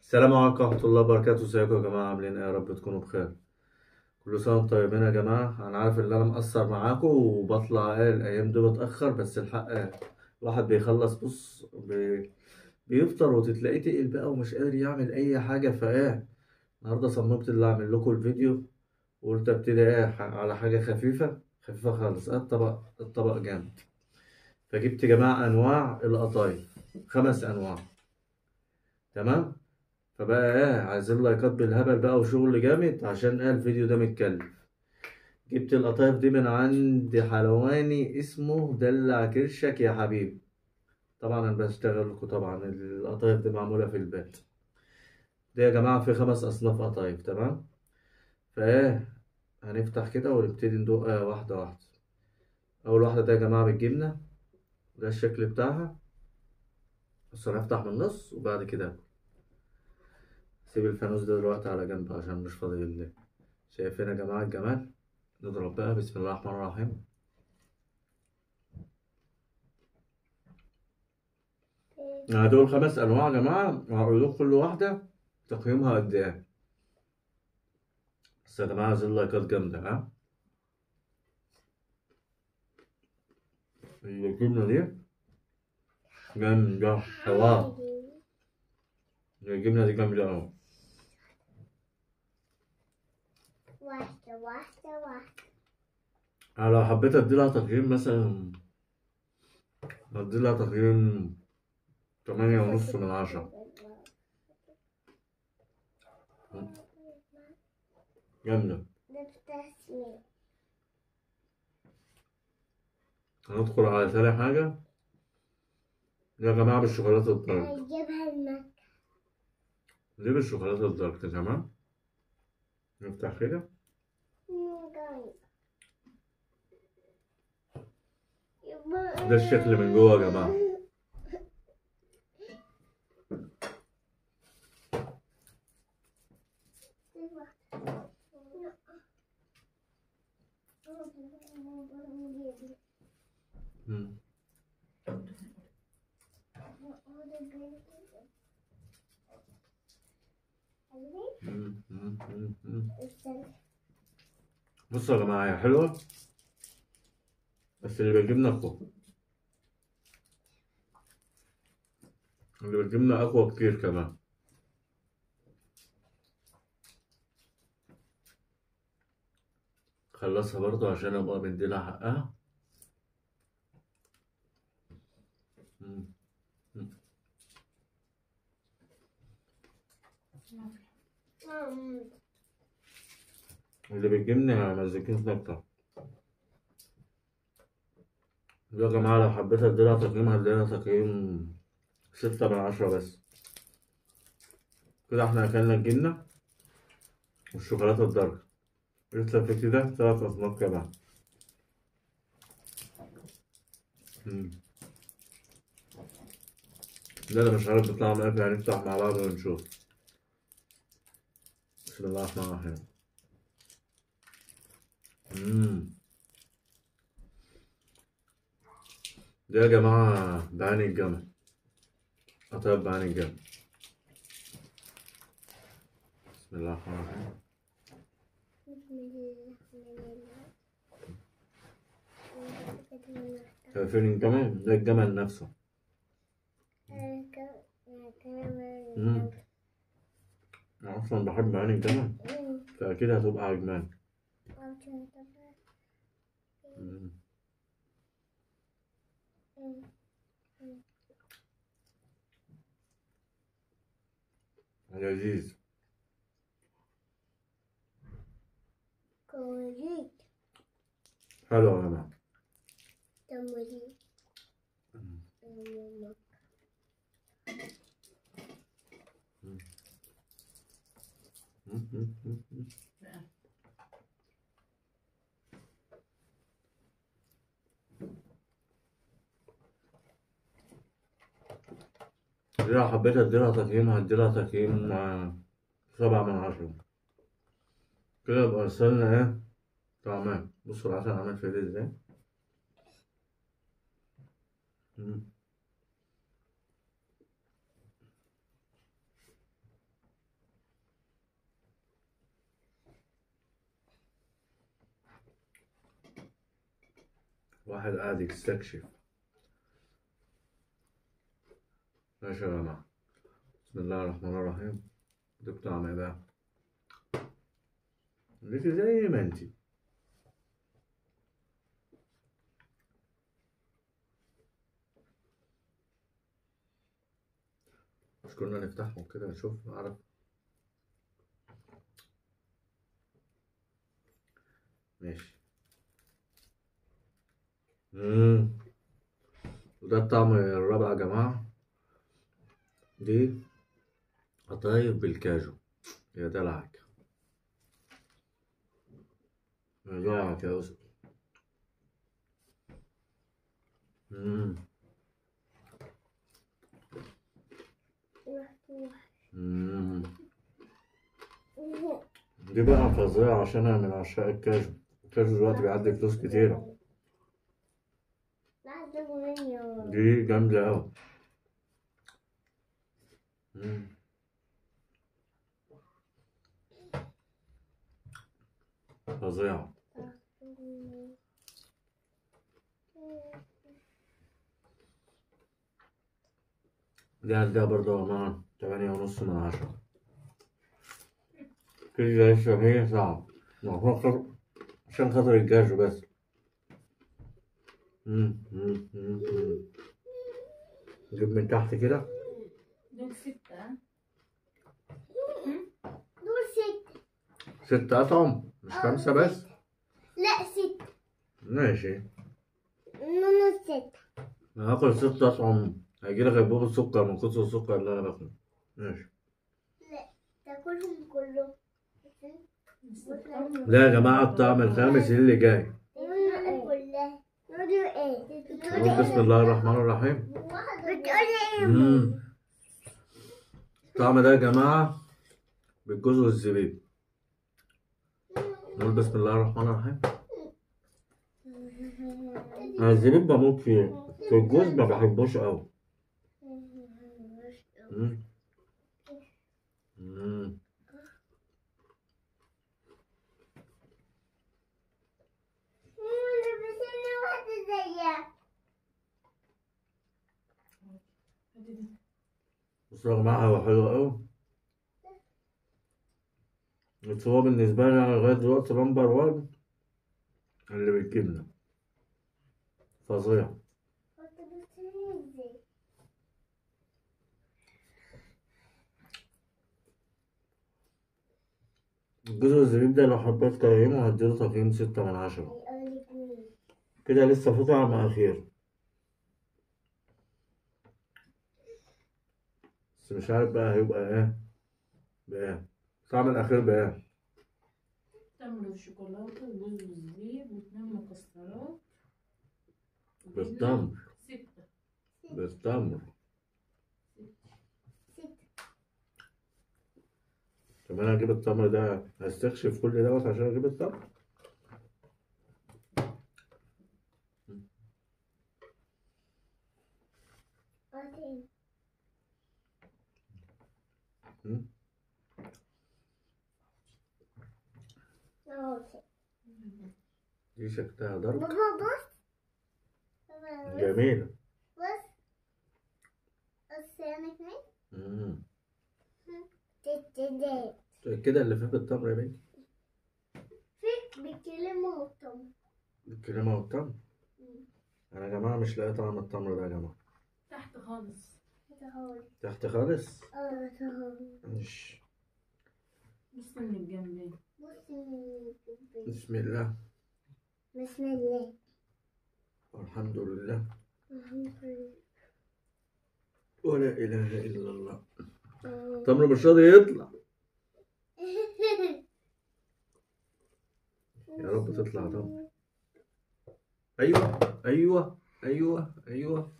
السلام عليكم ورحمة الله وبركاته ازيكم يا جماعة عاملين ايه يا رب تكونوا بخير كل سنة وانتم طيبين يا جماعة أنا عارف إن أنا مقصر معاكم وبطلع ايه الأيام دي متأخر بس الحق ايه الواحد بيخلص بص بي... بيفطر وتتلاقيه تقل بقى ومش قادر يعمل أي حاجة فايه النهاردة صممت اللي أعمل لكم الفيديو وقلت أبتدي ايه ح- على حاجة خفيفة خفيفة خالص اه الطبق الطبق جامد فجبت يا جماعة أنواع القطايف خمس أنواع تمام فبقى ايه عايزين لايكات بالهبل بقى وشغل جامد عشان ايه الفيديو ده متكلف جبت القطايف دي من عند حلواني اسمه دلع كرشك يا حبيبي طبعا انا بشتغل لكم طبعا القطايف دي معمولة في البيت دي يا جماعة في خمس اصناف قطايف تمام فايه هنفتح كده ونبتدي ندوق آه واحدة واحدة اول واحدة ده يا جماعة بالجبنة ده الشكل بتاعها بس انا هفتح من النص وبعد كده آكل. سيب الفانوس ده دلوقتي على جنب عشان مش فاضي لله شايفين يا جماعة الجمال نضرب بقى بسم الله الرحمن الرحيم يعني دول خمس أنواع يا جماعة وهقول لكم كل واحدة تقييمها قد إيه بس يا جماعة عايزين لايكات جامدة ها الجبنة دي جامدة حوار الجبنة دي جامدة أوي واحدة واحدة واحدة أنا لو حبيت أديلها تقييم مثلا أديلها تقييم تمانية ونص من عشرة جامدة بالتسمية هندخل على تاني حاجة يا جماعة بالشوكولاتة الدارك هجيبها المكة دي بالشوكولاتة الدارك تمام نفتح كده ده الشكل من جوه يا جماعة مم. مم. مم. مم. مم. بصوا يا جماعة هي حلوة بس اللي بالجبنة أقوى اللي بالجبنة أقوى كتير كمان خلصها برضو عشان أبقى مديلها حقها مم. مم. اللي بالجبنة مزيكين أكتر يا جماعة لو حبيت أديلها تقييم هديلها تقييم ستة من عشرة بس كده احنا أكلنا الجبنة والشوكولاتة الدارك لسه في كده تلات أصناف كمان مم. ده أنا مش عارف بيطلع من إيه هنفتح مع بعض ونشوف بسم الله الرحمن الرحيم مم. ده يا جماعة بعين الجمل قطايف بعين الجمل بسم الله الرحمن الرحيم شايفين الجمل ده الجمل نفسه مم. أنا أصلا بحب عين الجمل فأكيد هتبقى عجباني مم. لذيذ كوريك حلو يا جماعة تمريك مم. مم. مم. مم. دي لو حبيت اديلها تقييم هديلها تقييم آه، سبعة من عشرة كده يبقى وصلنا ايه تمام بصوا العسل عمل في ايدي ازاي مم. واحد قاعد يستكشف ماشي يا جماعة بسم الله الرحمن الرحيم دي بطعم ايه بقى ليكي زي ما انتي مش كنا نفتحهم كده نشوف نعرف ماشي مم. وده الطعم الرابع يا جماعة دي قطايف بالكاجو يا دلعك يا دلعك يا أسد مم. مم. دي بقى فظيعة عشان أنا من عشاق الكاجو الكاجو دلوقتي بيعدي فلوس كتيرة لحظة مني دي جامدة أوي مم. فظيعة دي هديها برضه يا جماعة تمانية ونص من عشرة كده لسه هي صعب عشان خاطر عشان خاطر الجاجو بس مم، مم، مم، مم. نجيب من تحت كده دول ستة ها؟ دول ست ست أطعم مش خمسة بس لا ست ماشي نونو ست أنا هاكل ست أطعم هيجيلي غيبوبة سكر من كتر السكر اللي أنا باكله ماشي لا تاكلهم كلهم لا يا جماعة الطعم الخامس اللي جاي نونو كلها نونو ايه نقول بسم الله الرحمن الرحيم بتقولي ايه مم. الطعم ده يا جماعة بالجوز والزبيب نقول بسم الله الرحمن الرحيم أنا الزبيب بموت فيه في الجوز ما بحبوش أوي مم. مم. بس انا واحدة زيها بصوا يا جماعة هو حلو أوي بس هو بالنسبة لي أنا لغاية دلوقتي نمبر وان اللي بالجبنة فظيع الجوز والزبيب ده لو حبيت تقييمه هديله تقييم ستة من عشرة كده لسه في طعم أخير بس مش عارف بقى هيبقى ايه بإيه الطعم الأخير بإيه تمر وشوكولاتة وجوز وزبيب واتنين مكسرات بالتمر ستة بالتمر طب أنا أجيب التمر ده هستكشف كل دوت عشان أجيب التمر مم. دي شكلها ضرب بابا بص بابا جميلة بص بص انا كمان مم. تتداد كده اللي فيه بالتمر يا بنتي فيك بكلمة وطم الكريمة والتمر أنا يا جماعة مش لاقي طعم التمر ده يا جماعة تحت خالص تهول تحت خالص اه تهول مش بص من الجنبين بص من الجنب. بسم الله بسم الله والحمد لله الحمد لله ولا إله إلا الله آه. التمر مش راضي يطلع يا رب تطلع تمر أيوة أيوة أيوة أيوة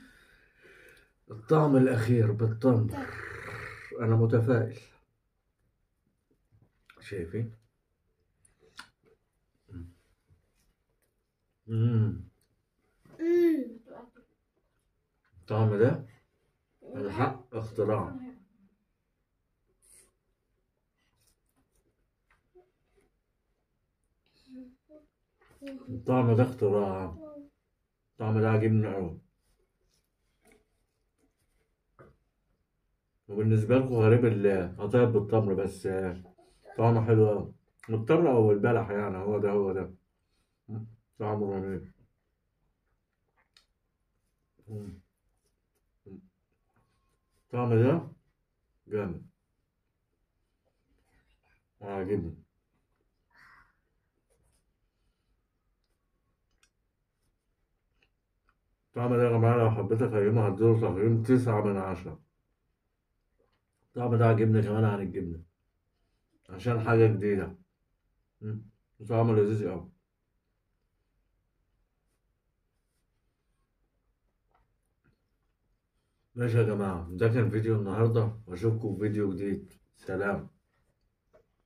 الطعم الأخير بالتمر أنا متفائل شايفين؟ مم. أمم. الطعم ده الحق اختراع الطعم ده اختراع الطعم ده عاجبني أوي وبالنسبة لكم غريب القطايف بالتمر بس آه، طعمه حلو أوي التمر أو البلح يعني هو ده هو ده طعمه رهيب مم. الطعم ده جامد عاجبني الطعم ده يا جماعة لو حبيت أقيمه هديله تقييم تسعة من عشرة الطعم ده عاجبني كمان عن الجبنة عشان حاجة جديدة مم. طعمه لذيذ أوي ماشي يا جماعة ده كان فيديو النهاردة وأشوفكم في فيديو جديد سلام